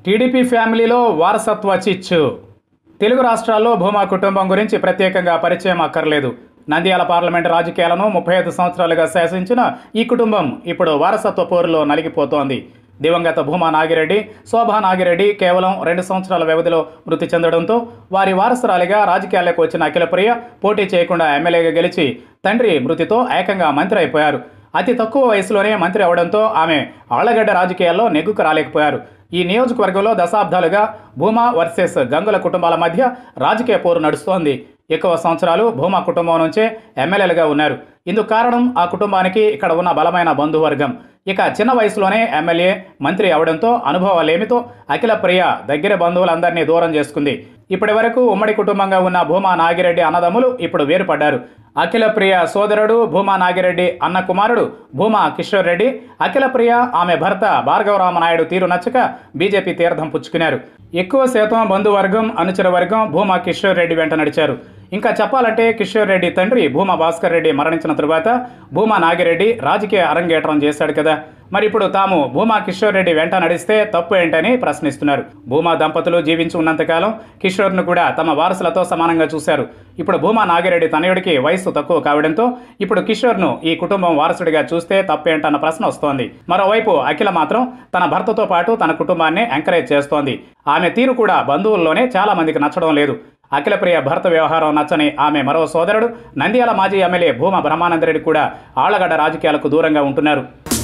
TDP ఫ్యామిలీలో వారసత్వ చిచ్చు తెలుగు రాష్ట్రాల్లో భూమా కుటుంబం గురించి ప్రత్యేకంగా పరిచయం అక్కర్లేదు నంద్యాల పార్లమెంటు రాజకీయాలను ముప్పై ఐదు సంవత్సరాలుగా శాసించిన ఈ కుటుంబం ఇప్పుడు వారసత్వ పోరులో నలిగిపోతోంది దివంగత భూమా నాగిరెడ్డి శోభా నాగిరెడ్డి కేవలం రెండు సంవత్సరాల వ్యవధిలో మృతి చెందడంతో వారి వారసురాలిగా రాజకీయాల్లోకి వచ్చిన అఖిలప్రియ పోటీ చేయకుండా ఎమ్మెల్యేగా గెలిచి తండ్రి మృతితో ఏకంగా మంత్రి అయిపోయారు అతి తక్కువ వయసులోనే మంత్రి అవడంతో ఆమె ఆళ్లగడ్డ రాజకీయాల్లో నెగ్గుకు రాలేకపోయారు ఈ నియోజకవర్గంలో దశాబ్దాలుగా భూమా వర్సెస్ గంగుల కుటుంబాల మధ్య రాజకీయ పోరు నడుస్తోంది ఎక్కువ సంవత్సరాలు భూమా కుటుంబం నుంచే ఎమ్మెల్యేలుగా ఉన్నారు ఇందుకు కారణం ఆ కుటుంబానికి ఇక్కడ ఉన్న బలమైన బంధువర్గం ఇక చిన్న వయసులోనే ఎమ్మెల్యే మంత్రి అవడంతో అనుభవాలేమితో అఖిల ప్రియ దగ్గర బంధువులందరినీ దూరం చేసుకుంది ఇప్పటి వరకు ఉమ్మడి కుటుంబంగా ఉన్న భూమా నాగిరెడ్డి అన్నదమ్ములు ఇప్పుడు వేరుపడ్డారు అఖిల ప్రియ సోదరుడు భూమా నాగిరెడ్డి అన్న కుమారుడు భూమా కిషోర్ రెడ్డి అఖిల ప్రియ ఆమె భర్త భార్గవరామనాయుడు తీరు నచ్చక బీజేపీ తీర్థం పుచ్చుకున్నారు ఎక్కువ శాతం బంధువర్గం అనుచర వర్గం భూమా కిషోర్ రెడ్డి వెంట నడిచారు ఇంకా చెప్పాలంటే కిషోర్ రెడ్డి తండ్రి భూమా భాస్కర్ రెడ్డి మరణించిన తరువాత భూమా నాగిరెడ్డి రాజకీయ అరంగేట్రం చేశాడు కదా మరి ఇప్పుడు తాము భూమా కిషోర్ రెడ్డి వెంట నడిస్తే తప్పు ఏంటని ప్రశ్నిస్తున్నారు భూమా దంపతులు జీవించి ఉన్నంతకాలం కిషోర్ను కూడా తమ వారసులతో సమానంగా చూశారు ఇప్పుడు భూమా నాగిరెడ్డి తనయుడికి వయసు తక్కువ కావడంతో ఇప్పుడు కిషోర్ను ఈ కుటుంబం వారసుడిగా చూస్తే తప్పేంటన్న ప్రశ్న వస్తోంది మరోవైపు అఖిల మాత్రం తన భర్తతో పాటు తన కుటుంబాన్ని ఎంకరేజ్ చేస్తోంది ఆమె తీరు కూడా బంధువుల్లోనే చాలా మందికి నచ్చడం లేదు అఖిలప్రియ భర్త వ్యవహారం నచ్చని ఆమె మరో సోదరుడు నంద్యాల మాజీ ఎమ్మెల్యే భూమా బ్రహ్మానందరెడ్డి కూడా ఆళ్లగడ్డ రాజకీయాలకు దూరంగా ఉంటున్నారు